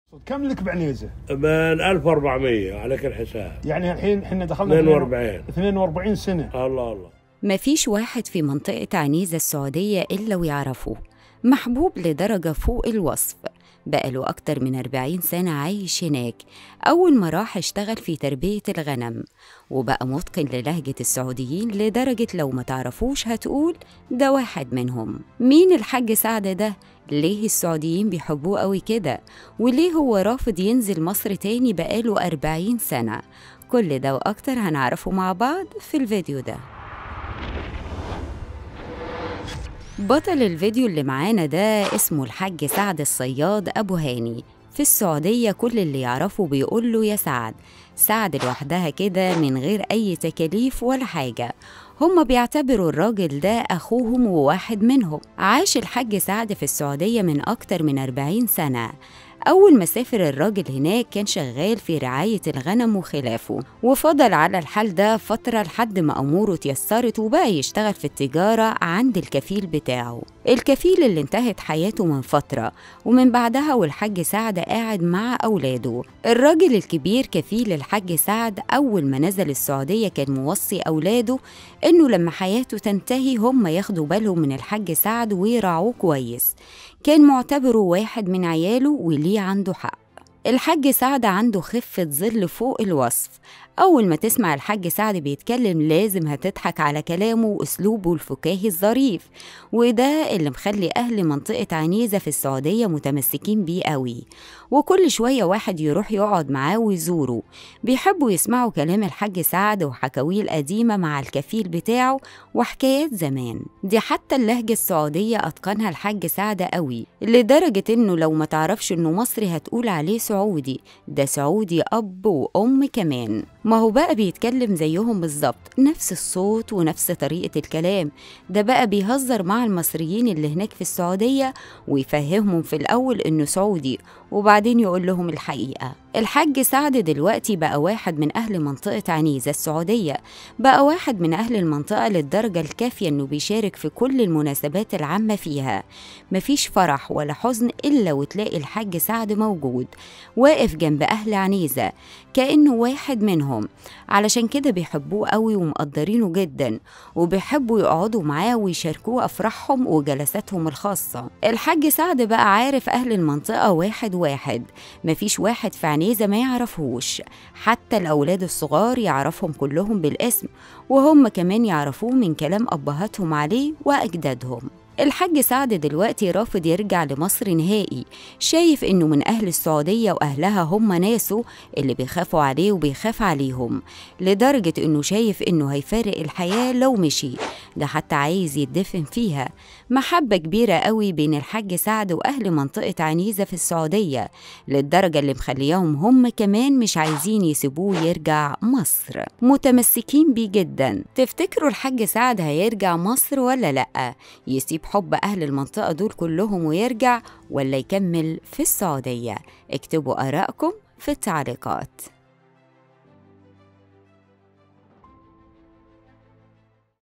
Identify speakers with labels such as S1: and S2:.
S1: كم لك بعنيزه؟
S2: من 1400 على كل حساب
S1: يعني الحين احنا دخلنا
S2: 42
S1: 42 سنه
S2: الله الله
S3: مفيش واحد في منطقة عنيزة السعودية إلا ويعرفوه محبوب لدرجة فوق الوصف بقاله أكتر من 40 سنة عايش هناك أول ما راح اشتغل في تربية الغنم وبقى متقن للهجة السعوديين لدرجة لو ما تعرفوش هتقول ده واحد منهم مين الحاج سعد ده؟ ليه السعوديين بيحبوه قوي كده؟ وليه هو رافض ينزل مصر تاني بقاله 40 سنة؟ كل ده وأكتر هنعرفه مع بعض في الفيديو ده بطل الفيديو اللي معانا ده اسمه الحاج سعد الصياد أبو هاني في السعودية كل اللي يعرفه بيقول له يا سعد سعد لوحدها كده من غير أي تكاليف ولا حاجة هما بيعتبروا الراجل ده أخوهم وواحد منهم عاش الحاج سعد في السعودية من أكتر من 40 سنة أول ما سافر الراجل هناك كان شغال في رعاية الغنم وخلافه وفضل على الحال ده فترة لحد ما أموره اتيسرت وبقى يشتغل في التجارة عند الكفيل بتاعه الكفيل اللي انتهت حياته من فترة ومن بعدها والحاج سعد قاعد مع أولاده الراجل الكبير كفيل الحاج سعد أول ما نزل السعودية كان موصي أولاده إنه لما حياته تنتهي هم ياخدوا بالهم من الحاج سعد ويراعوه كويس كان معتبره واحد من عياله وليه عنده حق الحاج سعد عنده خفة ظل فوق الوصف أول ما تسمع الحاج سعد بيتكلم لازم هتضحك على كلامه وأسلوبه الفكاهي الظريف وده اللي مخلي أهل منطقة عنيزة في السعودية متمسكين بيه قوي وكل شوية واحد يروح يقعد معاه ويزوره بيحبوا يسمعوا كلام الحاج سعد وحكاويه القديمة مع الكفيل بتاعه وحكايات زمان دي حتى اللهجة السعودية أتقنها الحاج سعد قوي لدرجة إنه لو ما تعرفش إنه مصري هتقول عليه سعودي ده سعودي أب وأم كمان ما هو بقى بيتكلم زيهم بالظبط نفس الصوت ونفس طريقة الكلام ده بقى بيهزر مع المصريين اللي هناك في السعودية ويفهمهم في الأول إنه سعودي وبعدين يقول لهم الحقيقة الحاج سعد دلوقتي بقى واحد من أهل منطقة عنيزة السعودية بقى واحد من أهل المنطقة للدرجة الكافية إنه بيشارك في كل المناسبات العامة فيها مفيش فرح ولا حزن إلا وتلاقي الحاج سعد موجود واقف جنب أهل عنيزة كأنه واحد منهم علشان كده بيحبوه قوي ومقدرينه جدا وبيحبوا يقعدوا معاه ويشاركوه أفراحهم وجلساتهم الخاصة الحاج سعد بقى عارف أهل المنطقة واحد واحد مفيش واحد في عنيزة ما يعرفوش حتى الأولاد الصغار يعرفهم كلهم بالاسم وهم كمان يعرفوه من كلام أبهاتهم عليه وأجدادهم الحاج سعد دلوقتي رافض يرجع لمصر نهائي شايف انه من اهل السعوديه واهلها هم ناسه اللي بيخافوا عليه وبيخاف عليهم لدرجه انه شايف انه هيفارق الحياه لو مشي ده حتى عايز يدفن فيها محبه كبيره قوي بين الحاج سعد واهل منطقه عنيزه في السعوديه للدرجه اللي مخلياهم هم كمان مش عايزين يسيبوه يرجع مصر متمسكين بيه جدا تفتكروا الحاج سعد هيرجع مصر ولا لا يسيب حب أهل المنطقة دول كلهم ويرجع ولا يكمل في السعودية اكتبوا آرائكم في التعليقات